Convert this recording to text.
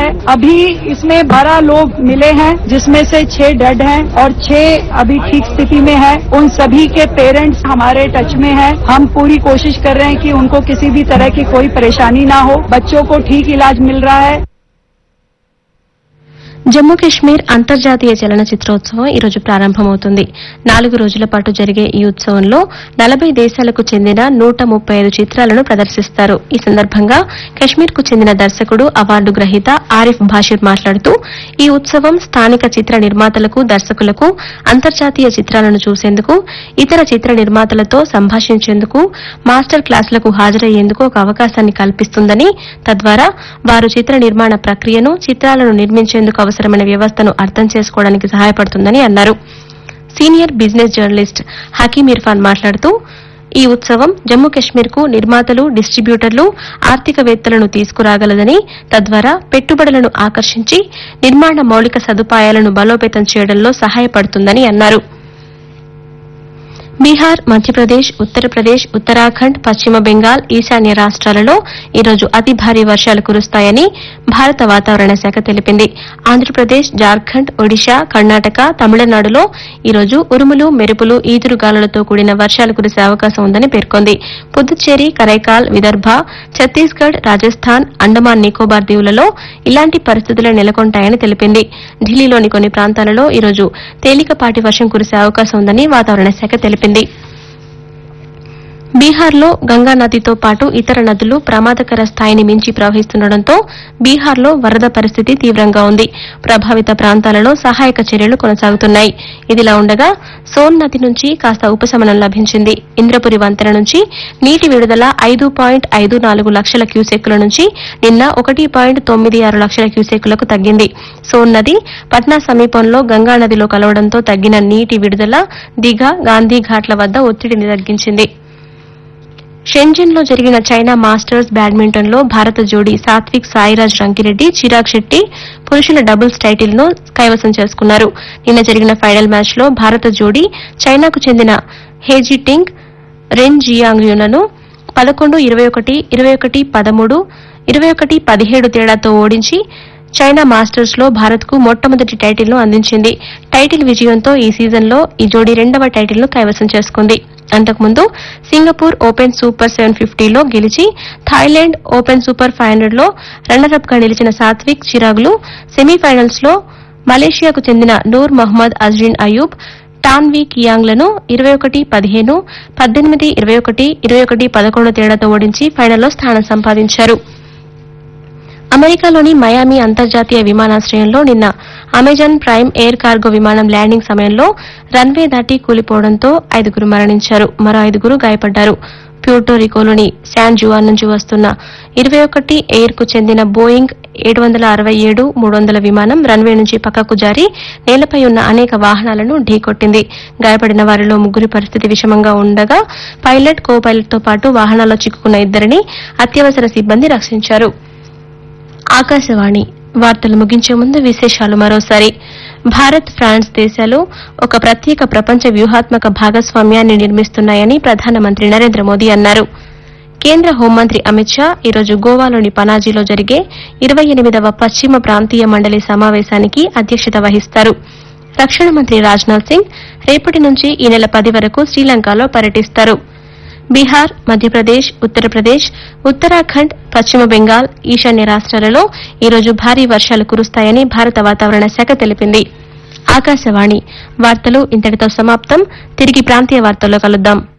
अभी इसमें बारह लोग मिले हैं जिसमें से छह डेड हैं और छह अभी ठीक स्थिति में है उन सभी के पेरेंट्स हमारे टच में हैं हम पूरी कोशिश कर रहे हैं कि उनको किसी भी तरह की कोई परेशानी ना हो बच्चों को ठीक इलाज मिल रहा है జమ్మూ కాశ్మీర్ అంతర్జాతీయ చలనచిత్రోత్సవం ఈ రోజు ప్రారంభమవుతుంది నాలుగు రోజుల పాటు జరిగే ఈ ఉత్సవంలో నలభై దేశాలకు చెందిన నూట ముప్పై ఐదు చిత్రాలను ప్రదర్శిస్తారు ఈ సందర్భంగా కశ్మీర్ కు చెందిన దర్శకుడు అవార్డు గ్రహీత ఆరిఫ్ భాషిర్ మాట్లాడుతూ ఈ ఉత్సవం స్థానిక చిత్ర నిర్మాతలకు దర్శకులకు అంతర్జాతీయ చిత్రాలను చూసేందుకు ఇతర చిత్ర నిర్మాతలతో సంభాషించేందుకు మాస్టర్ క్లాసులకు హాజరయ్యేందుకు ఒక అవకాశాన్ని కల్పిస్తుందని తద్వారా వారు చిత్ర నిర్మాణ ప్రక్రియను చిత్రాలను నిర్మించేందుకు అవసరమైన వ్యవస్థను అర్థం చేసుకోవడానికి సహాయపడుతుందని అన్నారు senior business journalist Hakeem Irfan మాట్లాడుతూ ఈ ఉత్సవం జమ్మూ కశ్మీర్ కు నిర్మాతలు డిస్ట్రిబ్యూటర్లు ఆర్థికవేత్తలను తీసుకురాగలదని తద్వారా పెట్టుబడులను ఆకర్షించి నిర్మాణ మౌలిక సదుపాయాలను బలోపేతం చేయడంలో సహాయపడుతుందని అన్నారు బీహార్ మధ్యప్రదేశ్ ఉత్తరప్రదేశ్ ఉత్తరాఖండ్ పశ్చిమ బెంగాల్ ఈశాన్య రాష్ట్రాలలో ఈరోజు అతి భారీ వర్షాలు కురుస్తాయని భారత వాతావరణ శాఖ తెలిపింది ఆంధ్రప్రదేశ్ జార్ఖండ్ ఒడిశా కర్ణాటక తమిళనాడులో ఈరోజు ఉరుములు మెరుపులు ఈదురుగాలులతో కూడిన వర్షాలు కురిసే అవకాశం ఉందని పేర్కొంది పుదుచ్చేరి కరైకాల్ విదర్భ ఛత్తీస్గఢ్ రాజస్థాన్ అండమాన్ నికోబార్ దీవులలో ఇలాంటి పరిస్థితులే నెలకొంటాయని తెలిపింది ఢిల్లీలోని కొన్ని ప్రాంతాలలో ఈరోజు తేలికపాటి వర్షం కురిసే అవకాశం ఉందని వాతావరణ శాఖ తెలిపింది బీహార్లో గంగా నదితో పాటు ఇతర నదులు ప్రమాదకర స్థాయిని మించి ప్రవహిస్తుండటంతో బీహార్లో వరద పరిస్థితి తీవ్రంగా ఉంది ప్రభావిత ప్రాంతాలలో సహాయక చర్యలు కొనసాగుతున్నాయి ఇదిలా ఉండగా సోన్ నది నుంచి కాస్త ఉపశమనం లభించింది ఇంద్రపురి వంతెన నుంచి నీటి విడుదల ఐదు పాయింట్ ఐదు నాలుగు లక్షల క్యూసెక్కుల నుంచి నిన్న ఒకటి పాయింట్ తొమ్మిది ఆరు లక్షల క్యూసెక్కులకు తగ్గింది సోన్ నది పట్నా సమీపంలో గంగా నదిలో కలవడంతో తగ్గిన నీటి విడుదల దిఘ గాంధీ ఘాట్ల వద్ద ఒత్తిడిని తగ్గించింది షెంజన్ లో జరిగిన చైనా మాస్టర్స్ బ్యాడ్మింటన్ లో భారత జోడీ సాత్విక్ సాయిరాజ్ రంకిరెడ్డి చిరాగ్ శెట్టి పురుషుల డబుల్స్ టైటిల్ ను కైవసం చేసుకున్నారు నిన్న జరిగిన ఫైనల్ మ్యాచ్ లో భారత జోడీ చైనాకు చెందిన హేజీ టింగ్ రెన్ జియాంగ్ యులను పదకొండు ఇరవై ఒకటి ఇరవై ఒకటి పదమూడు ఇరవై ఒకటి పదిహేడు తేడాతో ఓడించి చైనా మాస్టర్స్ లో భారత్ కు మొట్టమొదటి టైటిల్ ను అందించింది టైటిల్ విజయంతో ఈ సీజన్ లో ఈ జోడీ రెండవ టైటిల్ ను కైవసం చేసుకుంది అంతకుముందు సింగపూర్ ఓపెన్ సూపర్ సెవెన్ ఫిఫ్టీలో గెలిచి Thailand open super five hundred లో రన్నరప్ గా నిలిచిన సాత్విక్ చిరాగ్లు సెమీఫైనల్స్ లో మలేషియాకు చెందిన నూర్ మహ్మద్ అజ్రీన్ అయూబ్ టాన్వీ కియాంగ్లను ఇరవై ఒకటి పదిహేను పద్దెనిమిది ఇరవై ఒకటి ఇరవై ఒకటి పదకొండు తేడాతో ఓడించి ఫైనల్లో స్థానం సంపాదించారు అమెరికాలోని మయామి అంతర్జాతీయ విమానాశ్రయంలో నిన్న అమెజాన్ ప్రైమ్ ఎయిర్ కార్గో విమానం ల్యాండింగ్ సమయంలో రన్వే దాటి కూలిపోవడంతో ఐదుగురు మరణించారు మరో ఐదుగురు గాయపడ్డారు ప్యూర్టోరికోలోని శాన్ జువాన్ నుంచి వస్తున్న ఇరవై ఒకటి ఎయిర్ కు చెందిన బోయింగ్ ఏడు వందల అరవై ఏడు మూడు వందల విమానం రన్వే నుంచి పక్కకు జారి నేలపై ఉన్న అనేక వాహనాలను ఢీకొట్టింది గాయపడిన వారిలో ముగ్గురి పరిస్థితి విషమంగా ఉండగా పైలట్ కో పైలట్ తో పాటు వాహనాల్లో చిక్కుకున్న ఇద్దరిని అత్యవసర సిబ్బంది రక్షించారు ఆకాశవాణి వార్తలు ముగించే ముందు విశేషాలు మరోసారి భారత్ ఫ్రాన్స్ దేశాలు ఒక ప్రత్యేక ప్రపంచ వ్యూహాత్మక భాగస్వామ్యాన్ని నిర్మిస్తున్నాయని ప్రధానమంత్రి నరేంద్ర మోదీ అన్నారు కేంద్ర హోంమంత్రి అమిత్ షా ఈరోజు గోవాలోని పనాజీలో జరిగే ఇరవై ఎనిమిదవ పశ్చిమ ప్రాంతీయ మండలి సమావేశానికి అధ్యక్షత వహిస్తారు రక్షణ మంత్రి రాజ్నాథ్ సింగ్ రేపటి నుంచి ఈ నెల పది వరకు శ్రీలంకలో పర్యటిస్తారు బీహార్ మధ్యప్రదేశ్ ఉత్తరప్రదేశ్ ఉత్తరాఖండ్ పశ్చిమ బెంగాల్ ఈశాన్య రాష్ట్రాలలో ఈరోజు భారీ వర్షాలు కురుస్తాయని భారత వాతావరణ శాఖ తెలిపింది ఆకాశవాణి వార్తలు ఇంతటితో సమాప్తం తిరిగి ప్రాంతీయ వార్తల్లో కలుద్దాం